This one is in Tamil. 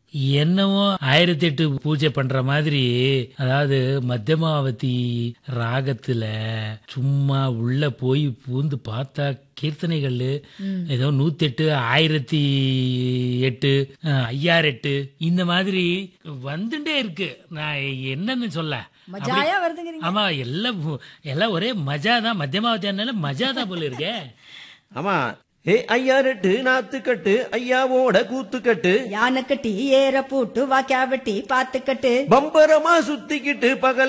என்னவோ ஆயிரத்தி எட்டு பூஜை பண்ற மாதிரி அதாவது மத்தியமாவதி ராகத்துல சும்மா உள்ள போய் பூந்து பார்த்தா கீர்த்தனைகள் ஏதோ நூத்தி எட்டு ஆயிரத்தி எட்டு அஹ், ஐயாயிரம் எட்டு இந்த மாதிரி வந்துட்டே இருக்கு நான் என்னன்னு சொல்ல மஜாயா வருதுங்கிறீங்க ஆமா எல்லாம் எல்லாம் ஒரே மஜா தான் மத்தியமாவதி மஜா தான் போல இருக்கே ஆமா ஏ ஐயா ரெட்டு நாத்துக்கட்டு ஐயாவோட கூத்துக்கட்டு யானை கட்டி ஏற பூட்டு வாக்கியா வெட்டி பாத்துக்கட்டு பம்பரமா சுத்திக்கிட்டு பகல